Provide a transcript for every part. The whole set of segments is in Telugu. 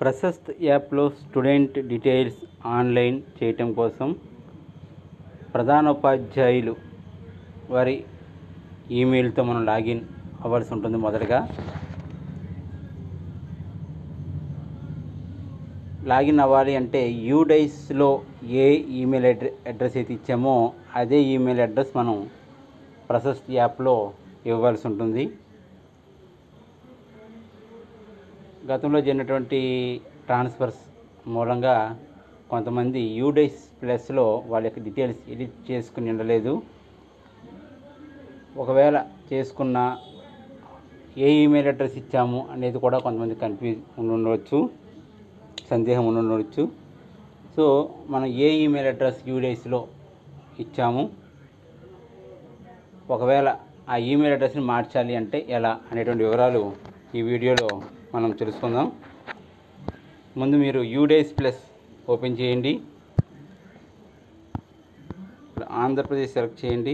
ప్రశస్త్ యాప్లో స్టూడెంట్ డీటెయిల్స్ ఆన్లైన్ చేయటం కోసం ప్రధానోపాధ్యాయులు వారి ఈమెయిల్తో మనం లాగిన్ అవ్వాల్సి ఉంటుంది మొదటగా లాగిన్ అవ్వాలి అంటే యూడైస్లో ఏ ఈమెయిల్ అడ్ర అడ్రస్ అయితే ఇచ్చామో అదే ఈమెయిల్ అడ్రస్ మనం ప్రశస్త్ యాప్లో ఇవ్వాల్సి ఉంటుంది గతంలో జరిగినటువంటి ట్రాన్స్ఫర్స్ మూలంగా కొంతమంది యూడైస్ ప్లస్లో వాళ్ళ యొక్క డీటెయిల్స్ ఎడిట్ చేసుకుని ఉండలేదు ఒకవేళ చేసుకున్న ఏ ఈమెయిల్ అడ్రస్ ఇచ్చాము అనేది కూడా కొంతమంది కన్ఫ్యూజ్ ఉండి ఉండవచ్చు సందేహం ఉండి ఉండవచ్చు సో మనం ఏ ఈమెయిల్ అడ్రస్ యూడైస్లో ఇచ్చాము ఒకవేళ ఆ ఈమెయిల్ అడ్రస్ని మార్చాలి అంటే ఎలా అనేటువంటి వివరాలు ఈ వీడియోలో మనం తెలుసుకుందాం ముందు మీరు యూడేస్ ప్లస్ ఓపెన్ చేయండి ఇప్పుడు ఆంధ్రప్రదేశ్ సెలెక్ట్ చేయండి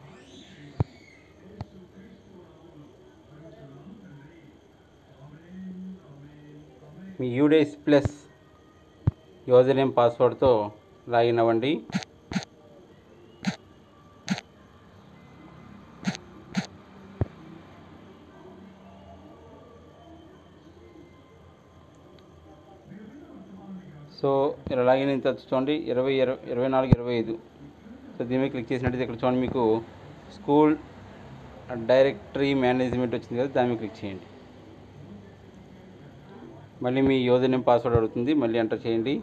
మీ యూడేస్ ప్లస్ యూజర్ నేమ్ పాస్వర్డ్తో లాగిన్ అవ్వండి సో ఇలా లాగిన్ అయిన తర్వాత చూడండి ఇరవై ఇరవై ఇరవై నాలుగు ఇరవై ఐదు సో దీని మీద క్లిక్ చేసినట్టయితే ఇక్కడ చూడండి మీకు స్కూల్ డైరెక్టరీ మేనేజ్మెంట్ వచ్చింది కదా దాని మీద క్లిక్ చేయండి మళ్ళీ మీ యూజర్ నేమ్ పాస్వర్డ్ అడుగుతుంది మళ్ళీ ఎంటర్ చేయండి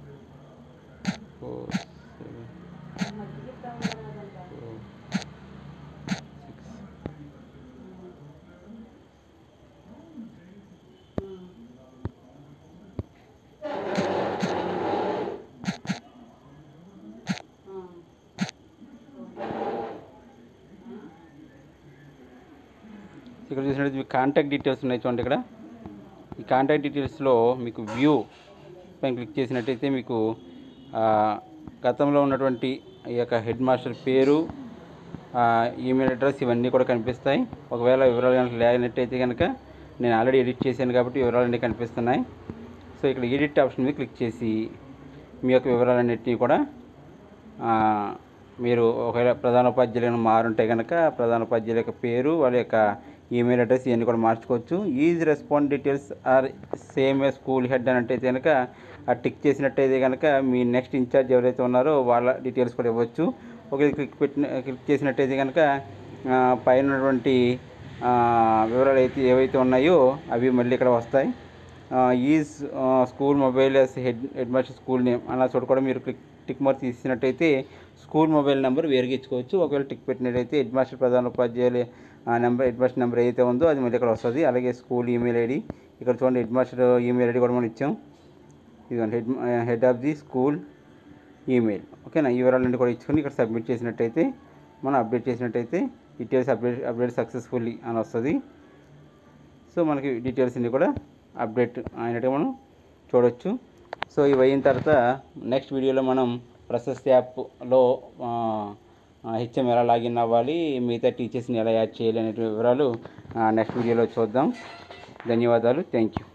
ఫోర్ సెవెన్ ఫోర్ సిక్స్ ఇక్కడ చూసినట్టు మీకు కాంటాక్ట్ డీటెయిల్స్ ఉన్నాయి చూడండి ఇక్కడ ఈ కాంటాక్ట్ డీటెయిల్స్లో మీకు వ్యూ పైన క్లిక్ చేసినట్టయితే మీకు ఆ, గతంలో ఉన్నటువంటి ఈ యొక్క హెడ్ మాస్టర్ పేరు ఆ, ఈమెయిల్ అడ్రస్ ఇవన్నీ కూడా కనిపిస్తాయి ఒకవేళ వివరాలు కనుక లేనట్టయితే కనుక నేను ఆల్రెడీ ఎడిట్ చేశాను కాబట్టి వివరాలన్నీ కనిపిస్తున్నాయి సో ఇక్కడ ఎడిట్ ఆప్షన్ మీద క్లిక్ చేసి మీ యొక్క వివరాలన్నింటినీ కూడా ఆ, మీరు ఒకవేళ ప్రధానోపాధ్యాయులు మారుంటే కనుక ప్రధానోపాధ్యాయుల యొక్క పేరు వాళ్ళ యొక్క ఈమెయిల్ అడ్రస్ ఇవన్నీ కూడా మార్చుకోవచ్చు is response details are same a school head అని అంటే కనుక ఆ టిక్ చేసినట్టయితే కనుక మీ నెక్స్ట్ ఇన్ఛార్జ్ ఎవరైతే ఉన్నారో వాళ్ళ డీటెయిల్స్ కూడా ఇవ్వచ్చు ఒకవేళ క్లిక్ పెట్టిన క్లిక్ చేసినట్టయితే కనుక ఆ, పైన ఉన్నటువంటి ఆ, వివరాలు అయితే ఏవైతే ఉన్నాయో అవి మళ్ళీ ఇక్కడ వస్తాయి is school mobile as head head master school name అలా చోట కూడా మీరు క్లిక్ టిక్ మార్క్ తీసినట్టయితే స్కూల్ మొబైల్ నెంబర్ వేరుగా ఇచ్చుకోవచ్చు ఒకవేళ టిక్ పెట్టినట్టయితే హెడ్ మాస్టర్ ప్రధాన ఉపాధ్యాయులు ఆ నెంబర్ హెడ్ మాస్టర్ నెంబర్ ఏదైతే ఉందో అది మళ్ళీ ఇక్కడ వస్తుంది అలాగే స్కూల్ ఈమెయిల్ ఐడి ఇక్కడ చూడండి హెడ్ మాస్టర్ ఈమెయిల్ ఐడి కూడా మనం ఇచ్చాం ఇదిగోండి head head of the school email ఓకేనా ఈ వివరాలన్నీ కూడా ఇచ్చుకొని ఇక్కడ సబ్మిట్ చేసినట్టయితే మనం అప్డేట్ చేసినట్టయితే డీటెయిల్స్ అప్డేట్ అప్డేట్ సక్సెస్ఫుల్లీ అని వస్తుంది సో మనకి డీటెయిల్స్ అన్ని కూడా అప్డేట్ అయినట్టుగా మనం చూడొచ్చు సో ఇవి అయిన తర్వాత నెక్స్ట్ వీడియోలో మనం ప్రశస్త యాప్లో హెచ్ఎం ఎలా లాగిన్ అవ్వాలి మిగతా టీచర్స్ని ఎలా యాడ్ చేయాలి అనే వివరాలు నెక్స్ట్ వీడియోలో చూద్దాం ధన్యవాదాలు థ్యాంక్ యూ